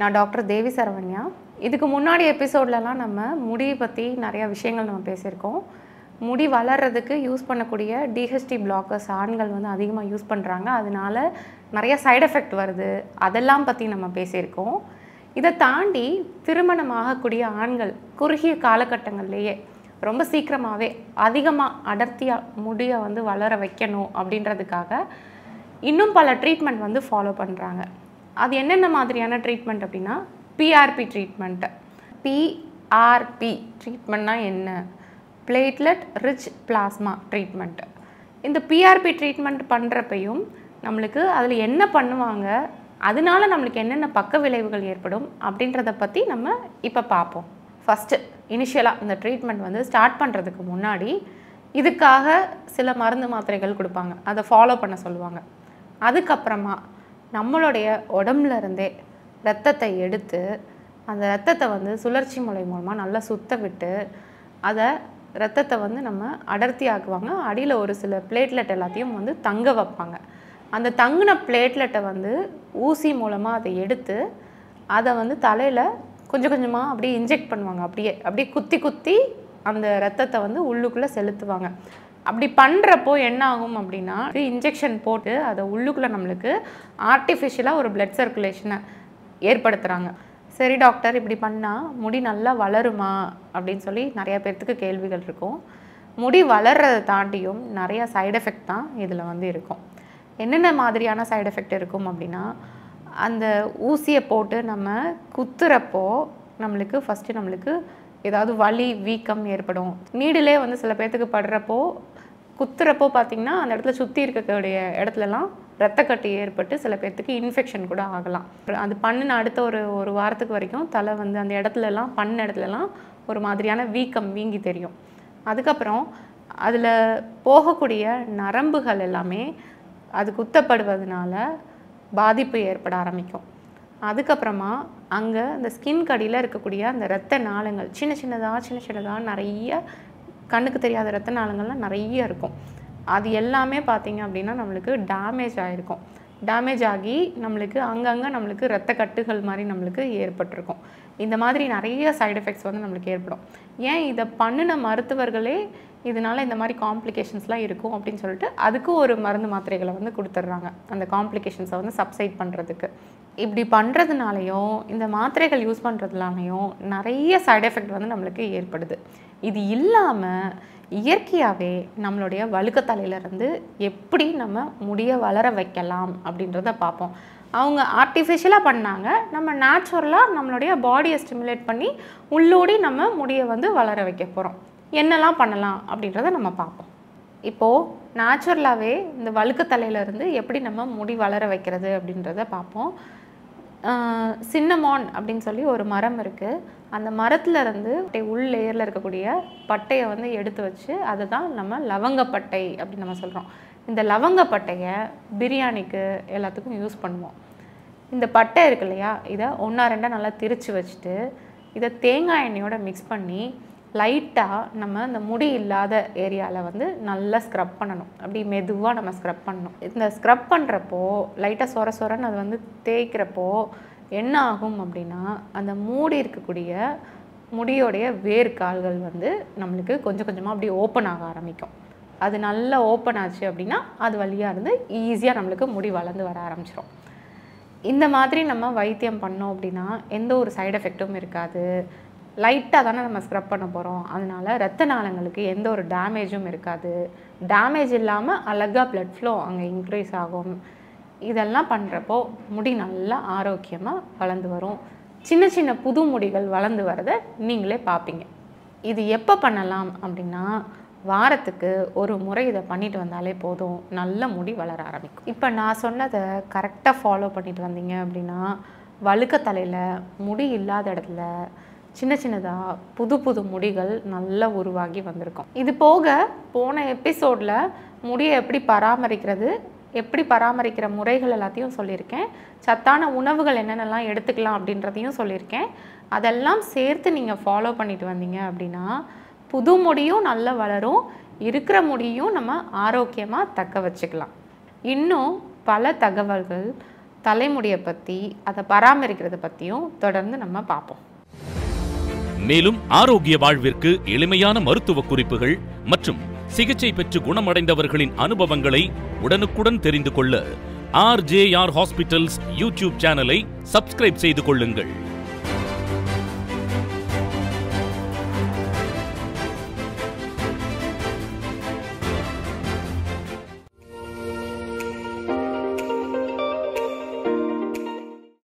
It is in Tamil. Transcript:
நான் டாக்டர் தேவி சரவண்யா இதுக்கு முன்னாடி எபிசோட்லலாம் நம்ம முடி பற்றி நிறைய விஷயங்கள் நம்ம பேசியிருக்கோம் முடி வளர்றதுக்கு யூஸ் பண்ணக்கூடிய டிஹெச்டி பிளாக்கர்ஸ் ஆண்கள் வந்து அதிகமாக யூஸ் பண்ணுறாங்க அதனால நிறைய சைடு எஃபெக்ட் வருது அதெல்லாம் பற்றி நம்ம பேசியிருக்கோம் இதை தாண்டி திருமணம் ஆகக்கூடிய ஆண்கள் குறுகிய காலகட்டங்கள்லேயே ரொம்ப சீக்கிரமாகவே அதிகமாக அடர்த்தியாக முடியை வந்து வளர வைக்கணும் அப்படின்றதுக்காக இன்னும் பல ட்ரீட்மெண்ட் வந்து ஃபாலோ பண்ணுறாங்க அது என்னென்ன மாதிரியான ட்ரீட்மெண்ட் அப்படின்னா பிஆர்பி ட்ரீட்மெண்ட்டு பிஆர்பி ட்ரீட்மெண்ட்னா என்ன பிளேட்லெட் ரிச் பிளாஸ்மா ட்ரீட்மெண்ட்டு இந்த பிஆர்பி ட்ரீட்மெண்ட் பண்ணுறப்பையும் நம்மளுக்கு அதில் என்ன பண்ணுவாங்க அதனால நம்மளுக்கு என்னென்ன பக்க விளைவுகள் ஏற்படும் அப்படின்றத பற்றி நம்ம இப்போ பார்ப்போம் ஃபஸ்ட்டு இனிஷியலாக இந்த ட்ரீட்மெண்ட் வந்து ஸ்டார்ட் பண்ணுறதுக்கு முன்னாடி இதுக்காக சில மருந்து மாத்திரைகள் கொடுப்பாங்க அதை ஃபாலோ பண்ண சொல்லுவாங்க அதுக்கப்புறமா நம்மளுடைய உடம்புல இருந்தே ரத்தத்தை எடுத்து அந்த ரத்தத்தை வந்து சுழற்சி முறை மூலமாக நல்லா சுத்த விட்டு அதை ரத்தத்தை வந்து நம்ம அடர்த்தி ஆக்குவாங்க அடியில் ஒரு சில பிளேட்லெட் எல்லாத்தையும் வந்து தங்க வைப்பாங்க அந்த தங்கின பிளேட்லெட்டை வந்து ஊசி மூலமாக அதை எடுத்து அதை வந்து தலையில் கொஞ்சம் கொஞ்சமாக அப்படியே இன்ஜெக்ட் பண்ணுவாங்க அப்படியே அப்படியே குத்தி குத்தி அந்த ரத்தத்தை வந்து உள்ளுக்குள்ளே செலுத்துவாங்க அப்படி பண்ணுறப்போ என்ன ஆகும் அப்படின்னா இன்ஜெக்ஷன் போட்டு அதை உள்ளுக்குள்ளே நம்மளுக்கு ஆர்டிஃபிஷியலாக ஒரு பிளட் சர்க்குலேஷனை ஏற்படுத்துகிறாங்க சரி டாக்டர் இப்படி பண்ணால் முடி நல்லா வளருமா அப்படின்னு சொல்லி நிறைய பேர்த்துக்கு கேள்விகள் இருக்கும் முடி வளர்றதை தாண்டியும் நிறைய சைடு எஃபெக்ட் தான் இதில் வந்து இருக்கும் என்னென்ன மாதிரியான சைடு எஃபெக்ட் இருக்கும் அப்படின்னா அந்த ஊசியை போட்டு நம்ம குத்துறப்போ நம்மளுக்கு ஃபஸ்ட்டு நம்மளுக்கு ஏதாவது வலி வீக்கம் ஏற்படும் நீடிலே வந்து சில பேர்த்துக்கு படுறப்போ குத்துறப்போ பார்த்திங்கன்னா அந்த இடத்துல சுற்றி இருக்கக்கூடிய இடத்துலலாம் ரத்தக்கட்டு ஏற்பட்டு சில பேர்த்துக்கு இன்ஃபெக்ஷன் கூட ஆகலாம் அது பண்ணின அடுத்த ஒரு ஒரு வாரத்துக்கு வரைக்கும் தலை வந்து அந்த இடத்துலலாம் பண்ண இடத்துலலாம் ஒரு மாதிரியான வீக்கம் வீங்கி தெரியும் அதுக்கப்புறம் அதில் போகக்கூடிய நரம்புகள் எல்லாமே அது குத்தப்படுவதனால பாதிப்பு ஏற்பட ஆரம்பிக்கும் அதுக்கப்புறமா அங்கே அந்த ஸ்கின் கடியில் இருக்கக்கூடிய அந்த இரத்த நாளங்கள் சின்ன சின்னதாக சின்ன சின்னதாக நிறைய கண்ணுக்கு தெரியாத இரத்த நாளங்கள்லாம் நிறைய இருக்கும் அது எல்லாமே பார்த்திங்க அப்படின்னா நம்மளுக்கு டேமேஜ் ஆகிருக்கும் டேமேஜ் ஆகி நம்மளுக்கு அங்கங்கே நம்மளுக்கு இரத்த கட்டுகள் மாதிரி நம்மளுக்கு ஏற்பட்டிருக்கும் இந்த மாதிரி நிறைய சைடு எஃபெக்ட்ஸ் வந்து நம்மளுக்கு ஏற்படும் ஏன் இதை பண்ணின மருத்துவர்களே இதனால் இந்த மாதிரி காம்ப்ளிகேஷன்ஸ்லாம் இருக்கும் அப்படின்னு சொல்லிட்டு அதுக்கு ஒரு மருந்து மாத்திரைகளை வந்து கொடுத்துட்றாங்க அந்த காம்ப்ளிகேஷன்ஸை வந்து சப்சைட் பண்ணுறதுக்கு இப்படி பண்ணுறதுனாலையும் இந்த மாத்திரைகள் யூஸ் பண்ணுறதுனாலையும் நிறைய சைடு எஃபெக்ட் வந்து நம்மளுக்கு ஏற்படுது இது இல்லாமல் இயற்கையாகவே நம்மளுடைய வழுக்கத்தலையிலேருந்து எப்படி நம்ம முடிய வளர வைக்கலாம் அப்படின்றத பார்ப்போம் அவங்க ஆர்டிஃபிஷியலாக பண்ணாங்க நம்ம நேச்சுரலாக நம்மளுடைய பாடியை ஸ்டிமுலேட் பண்ணி உள்ளோடி நம்ம முடியை வந்து வளர வைக்க போகிறோம் என்னெல்லாம் பண்ணலாம் அப்படின்றத நம்ம பார்ப்போம் இப்போது நேச்சுரலாகவே இந்த வழுக்கத்தலையிலேருந்து எப்படி நம்ம முடி வளர வைக்கிறது அப்படின்றத பார்ப்போம் சின்னமான் அப்படின்னு சொல்லி ஒரு மரம் இருக்குது அந்த மரத்துலேருந்து அப்படியே உள் லேயரில் இருக்கக்கூடிய பட்டையை வந்து எடுத்து வச்சு அதை தான் நம்ம லவங்கப்பட்டை அப்படின்னு நம்ம சொல்கிறோம் இந்த லவங்கப்பட்டையை பிரியாணிக்கு எல்லாத்துக்கும் யூஸ் பண்ணுவோம் இந்த பட்டை இருக்கு இல்லையா இதை ஒன்றா ரெண்டாக நல்லா திரித்து வச்சுட்டு இதை தேங்காய் எண்ணெயோட மிக்ஸ் பண்ணி லைட்டாக நம்ம இந்த முடி இல்லாத ஏரியாவில் வந்து நல்லா ஸ்க்ரப் பண்ணணும் அப்படி மெதுவாக நம்ம ஸ்க்ரப் பண்ணணும் இந்த ஸ்க்ரப் பண்ணுறப்போ லைட்டாக சொர சொரன்னு அது வந்து தேய்க்கிறப்போ என்ன ஆகும் அப்படின்னா அந்த மூடி இருக்கக்கூடிய முடியோடைய வேர்க்கால்கள் வந்து நம்மளுக்கு கொஞ்சம் கொஞ்சமாக அப்படியே ஓப்பன் ஆக ஆரம்பிக்கும் அது நல்லா ஓப்பன் ஆச்சு அப்படின்னா அது வழியாக இருந்து ஈஸியாக நம்மளுக்கு முடி வளர்ந்து வர ஆரம்பிச்சிடும் இந்த மாதிரி நம்ம வைத்தியம் பண்ணோம் அப்படின்னா எந்த ஒரு சைடு எஃபெக்ட்டும் இருக்காது லைட்டாக தானே நம்ம ஸ்க்ரப் பண்ண போகிறோம் அதனால ரத்த நாளங்களுக்கு எந்த ஒரு டேமேஜும் இருக்காது டேமேஜ் இல்லாமல் அழகாக ப்ளட் ஃப்ளோ அங்கே இன்க்ரீஸ் ஆகும் இதெல்லாம் பண்ணுறப்போ முடி நல்லா ஆரோக்கியமாக வளர்ந்து வரும் சின்ன சின்ன புது முடிகள் வளர்ந்து வரதை நீங்களே பார்ப்பீங்க இது எப்போ பண்ணலாம் அப்படின்னா வாரத்துக்கு ஒரு முறை இதை பண்ணிட்டு வந்தாலே போதும் நல்ல முடி வளர ஆரம்பிக்கும் இப்போ நான் சொன்னதை கரெக்டாக ஃபாலோ பண்ணிட்டு வந்தீங்க அப்படின்னா வழுக்க தலையில் முடி இல்லாத இடத்துல சின்ன சின்னதாக புது புது முடிகள் நல்லா உருவாகி வந்திருக்கும் இது போக போன எபிசோடில் முடியை எப்படி பராமரிக்கிறது எப்படி பராமரிக்கிற முறைகள் எல்லாத்தையும் சொல்லியிருக்கேன் சத்தான உணவுகள் என்னென்னலாம் எடுத்துக்கலாம் அப்படின்றதையும் சொல்லியிருக்கேன் அதெல்லாம் சேர்த்து நீங்கள் ஃபாலோ பண்ணிட்டு வந்தீங்க அப்படின்னா புது முடியும் நல்லா வளரும் இருக்கிற முடியும் நம்ம ஆரோக்கியமாக தக்க வச்சுக்கலாம் இன்னும் பல தகவல்கள் தலைமுடியை பற்றி அதை பராமரிக்கிறத பற்றியும் தொடர்ந்து நம்ம பார்ப்போம் மேலும் ஆரோக்கிய வாழ்விற்கு எளிமையான மருத்துவ குறிப்புகள் மற்றும் சிகிச்சை பெற்று குணமடைந்தவர்களின் அனுபவங்களை உடனுக்குடன் தெரிந்து கொள்ள ஆர்ஜேஆர் ஹாஸ்பிட்டல்ஸ் யூடியூப் சேனலை சப்ஸ்கிரைப் செய்து கொள்ளுங்கள்